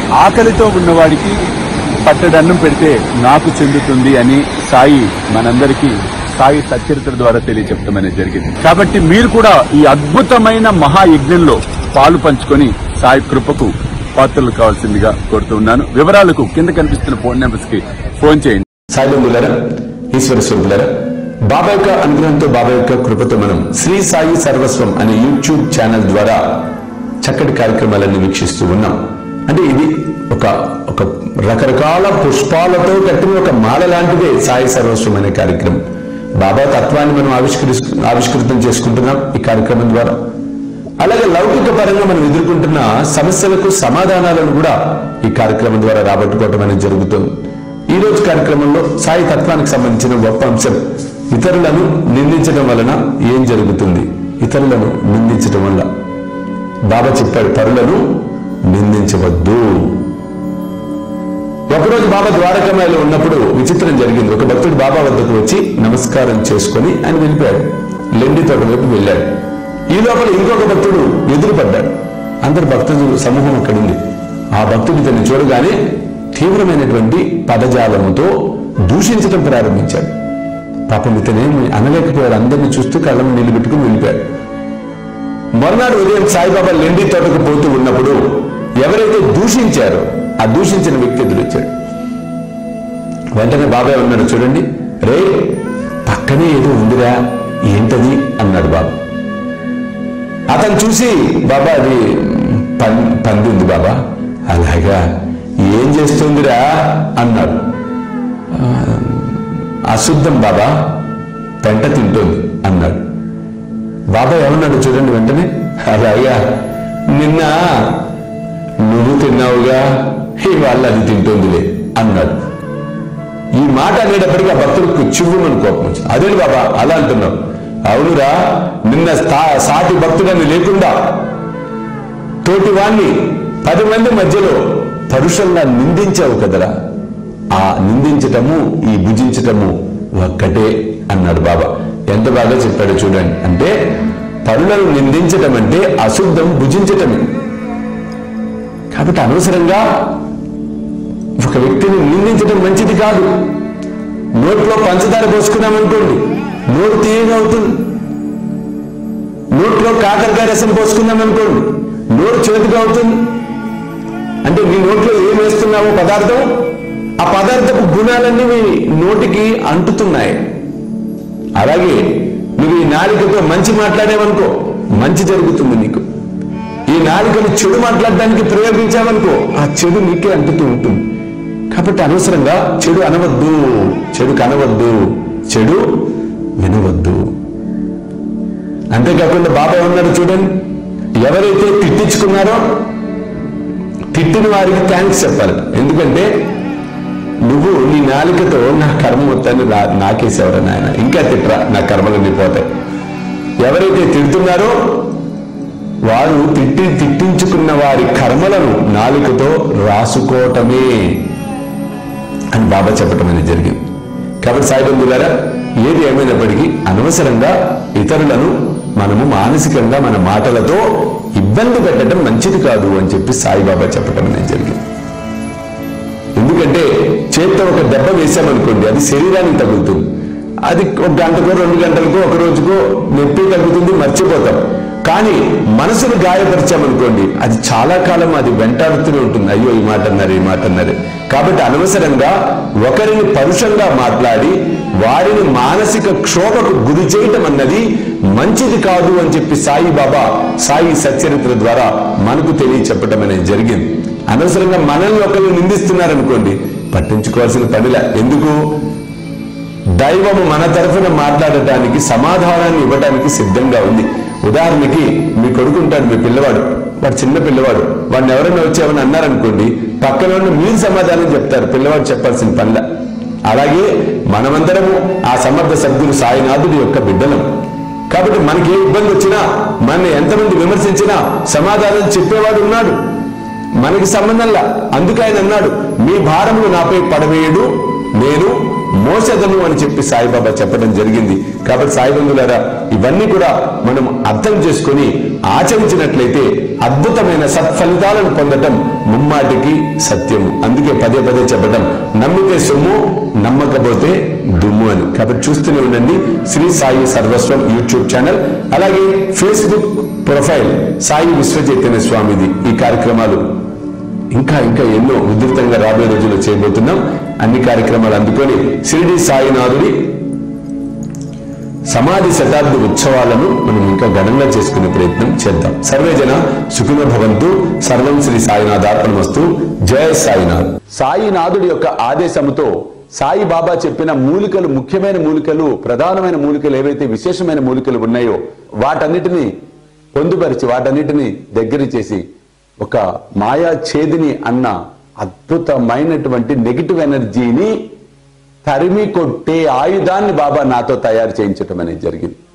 ఆకలితో ఉన్నవాడికి పట్టడన్నం పెడితే నాకు చెందుతుంది అని సాయి మనందరికీ సాయి సచరిత్ర ద్వారా తెలియచెప్పడం అనేది జరిగింది కాబట్టి మీరు కూడా ఈ అద్భుతమైన మహాయజ్ఞంలో పాలు పంచుకొని సాయి కృపకు పాత్రలు కావాల్సిందిగా కోరుతున్నాను వివరాలకు కింద కనిపిస్తున్న ఫోన్ నెంబర్స్ కి ఫోన్ చేయండి సాయి బంధువులారా ఈశ్వర స్వరూపులారా బాబా యొక్క అనుగ్రహంతో బాబా యొక్క కృపతో మనం శ్రీ సాయి సర్వస్వం అనే యూట్యూబ్ ఛానల్ ద్వారా చక్కటి కార్యక్రమాలన్నీ వీక్షిస్తూ ఉన్నాం అంటే ఇది ఒక ఒక రకరకాల పుష్పాలతో కట్టిన ఒక మాల లాంటిదే సాయి సర్వస్వం అనే కార్యక్రమం బాబా తత్వాన్ని మనం ఆవిష్కరి ఆవిష్కృతం చేసుకుంటున్నాం ఈ కార్యక్రమం ద్వారా అలాగే లౌకిక పరంగా మనం ఎదుర్కొంటున్న సమస్యలకు సమాధానాలను కూడా ఈ కార్యక్రమం ద్వారా రాబట్టుకోవటం అనేది జరుగుతుంది ఈ రోజు కార్యక్రమంలో సాయి తత్వానికి సంబంధించిన గొప్ప అంశం ఇతరులను నిందించడం వలన ఏం జరుగుతుంది ఇతరులను నిందించడం వల్ల బాబా చెప్పాడు పరులను నిందించవద్దు ఒకరోజు బాబా ద్వారకమాయలో ఉన్నప్పుడు విచిత్రం జరిగింది ఒక భక్తుడు బాబా వద్దకు వచ్చి నమస్కారం చేసుకొని ఆయన వెళ్ళిపోయాడు లెండి తోట వైపు వెళ్ళాడు ఈ లోపల ఇంకొక భక్తుడు ఎదురుపడ్డాడు అందరు భక్తులు సమూహం అక్కడ ఉంది ఆ భక్తుడు ఇతన్ని చూడగానే తీవ్రమైనటువంటి పదజాలముతో దూషించడం ప్రారంభించాడు పాపం ఇతనేమి అనలేకపోయాడు అందరిని చూస్తూ కళ్ళను నిలబెట్టుకుని వెళ్ళిపోయాడు మర్నాడు ఉదయం సాయిబాబా లెండి తోటకు పోతూ ఉన్నప్పుడు ఎవరైతే దూషించారో ఆ దూషించిన వ్యక్తి ఎదురొచ్చాడు వెంటనే బాబాయ్ ఉన్నాడు చూడండి రే పక్కనే ఏదో ఉందిరా ఏంటది అన్నాడు బాబా అతను చూసి బాబా అది పన్ పంది ఉంది బాబా అలాగా ఏం చేస్తుందిరా అన్నాడు "ఆ, అశుద్ధం బాబా పెంట తింటుంది అన్నాడు బాబా ఏమన్నాడు చూడండి వెంటనే అలాగా నిన్న నువ్వు తిన్నావుగా ఇవాళ అది తింటుందిలే అన్నాడు ఈ మాట అనేటప్పటికీ ఆ భక్తులకు చివ్వుమని కోపం వచ్చింది అదే బాబా అలా అంటున్నావు అవునురా నిన్న స్థా- సాటి భక్తుడని లేకుండా తోటి వాణ్ణి పది మంది మధ్యలో పరుషంగా నిందించావు కదరా ఆ నిందించటము ఈ భుజించటము ఒక్కటే అన్నాడు బాబా ఎంత బాగా చెప్పాడు చూడండి అంటే పరులను నిందించటం అంటే అశుద్ధం భుజించటమే కాబట్టి అనవసరంగా ఒక వ్యక్తిని నిందించడం మంచిది కాదు నోట్లో పంచదార పోసుకున్నామనుకోండి నోరు తీయగా అవుతుంది నోట్లో కాకరకాయ రసం పోసుకున్నామనుకోండి నోరు చేతిగా అవుతుంది అంటే నీ నోట్లో ఏం వేస్తున్నావో పదార్థం ఆ పదార్థపు గుణాలన్నీ మీ నోటికి అంటుతున్నాయి అలాగే నువ్వు ఈ నాలికతో మంచి మాట్లాడేవనుకో మంచి జరుగుతుంది నీకు ఈ నాలుకను చెడు మాట్లాడడానికి ప్రయోగించావనుకో ఆ చెడు నీకే అంటుతూ ఉంటుంది కాబట్టి అనవసరంగా చెడు అనవద్దు చెడు కనవద్దు చెడు వినవద్దు అంతేకాకుండా బాబా ఉన్నాడు చూడండి ఎవరైతే తిట్టించుకున్నారో తిట్టిన వారికి థ్యాంక్స్ చెప్పాలి ఎందుకంటే నువ్వు నీ నాలుకతో నా కర్మ మొత్తాన్ని నా- నాకేసేవరా నాయన ఇంకా తిట్టరా నా కర్మలన్నీ పోతాయి ఎవరైతే తిడుతున్నారో వారు తిట్టి తిట్టించుకున్న వారి కర్మలను నాలుకతో రాసుకోవటమే అని బాబా చెప్పటం అనేది జరిగింది కాబట్టి సాయిబంధులారా ఏది ఏమైనప్పటికీ అనవసరంగా ఇతరులను మనము మానసికంగా మన మాటలతో ఇబ్బంది పెట్టడం మంచిది కాదు అని చెప్పి సాయిబాబా చెప్పటం అనేది జరిగింది ఎందుకంటే చేత్తో ఒక దెబ్బ వేసామనుకోండి అది శరీరానికి తగులుతుంది అది ఒక గంటకో రెండు గంటలకో ఒక రోజుకో నొప్పి తగ్గుతుంది మర్చిపోతాం కానీ మనసును గాయపరిచామనుకోండి అది చాలా కాలం అది వెంటాడుతూనే ఉంటుంది అయ్యో ఈ మాట అన్నారు ఈ మాట అన్నారు కాబట్టి అనవసరంగా ఒకరిని పరుషంగా మాట్లాడి వారిని మానసిక క్షోభకు గురి చేయటం అన్నది మంచిది కాదు అని చెప్పి సాయి బాబా సాయి సచ్చరిత్ర ద్వారా మనకు తెలియచెప్పటం అనేది జరిగింది అనవసరంగా మనల్ని ఒకరు నిందిస్తున్నారనుకోండి పట్టించుకోవాల్సిన పనిలా ఎందుకు దైవము మన తరఫున మాట్లాడటానికి సమాధానాన్ని ఇవ్వడానికి సిద్ధంగా ఉంది ఉదాహరణకి మీ కొడుకుంటాడు మీ పిల్లవాడు వాడు చిన్న పిల్లవాడు వాడిని ఎవరైనా వచ్చామని అన్నారనుకోండి పక్కన ఉన్న మీరు సమాధానం చెప్తారు పిల్లవాడు చెప్పాల్సిన పనిలా అలాగే మనమందరము ఆ సమర్థ సభ్యులు సాయినాథుడి యొక్క బిడ్డలం కాబట్టి మనకి ఏ ఇబ్బంది వచ్చినా మన ఎంతమంది విమర్శించినా సమాధానం చెప్పేవాడు ఉన్నాడు మనకి సంబంధంలా అందుకు ఆయన అన్నాడు మీ భారములు నాపై పడవేయడు నేను మోసదను అని చెప్పి సాయిబాబా చెప్పడం జరిగింది కాబట్టి సాయిబంధులారా ఇవన్నీ కూడా మనం అర్థం చేసుకొని ఆచరించినట్లయితే అద్భుతమైన సత్ఫలితాలను పొందటం ముమ్మాటికి సత్యము అందుకే పదే పదే చెప్పడం నమ్మితే సొమ్ము నమ్మకపోతే దుమ్ము అని కాబట్టి చూస్తూనే ఉండండి శ్రీ సాయి సర్వస్వం యూట్యూబ్ ఛానల్ అలాగే ఫేస్బుక్ ప్రొఫైల్ సాయి విశ్వచైతన్య స్వామిది ఈ కార్యక్రమాలు ఇంకా ఇంకా ఎన్నో ఉధృతంగా రాబోయే రోజుల్లో చేయబోతున్నాం అన్ని కార్యక్రమాలు అందుకొని షిరిడి సాయినాథుడి సమాధి శతాబ్ది ఉత్సవాలను మనం ఇంకా ఘనంగా చేసుకునే ప్రయత్నం చేద్దాం సర్వేజన సుఖిన భవంతు సర్వం శ్రీ సాయినాథార్పణమస్తు జయ సాయినాథ్ సాయినాథుడి యొక్క ఆదేశముతో సాయి బాబా చెప్పిన మూలికలు ముఖ్యమైన మూలికలు ప్రధానమైన మూలికలు ఏవైతే విశేషమైన మూలికలు ఉన్నాయో వాటన్నిటిని పొందుపరిచి వాటన్నిటిని దగ్గర చేసి ఒక మాయా ఛేదిని అన్న అద్భుతమైనటువంటి నెగిటివ్ ఎనర్జీని తరిమి కొట్టే ఆయుధాన్ని బాబా నాతో తయారు చేయించటం అనేది జరిగింది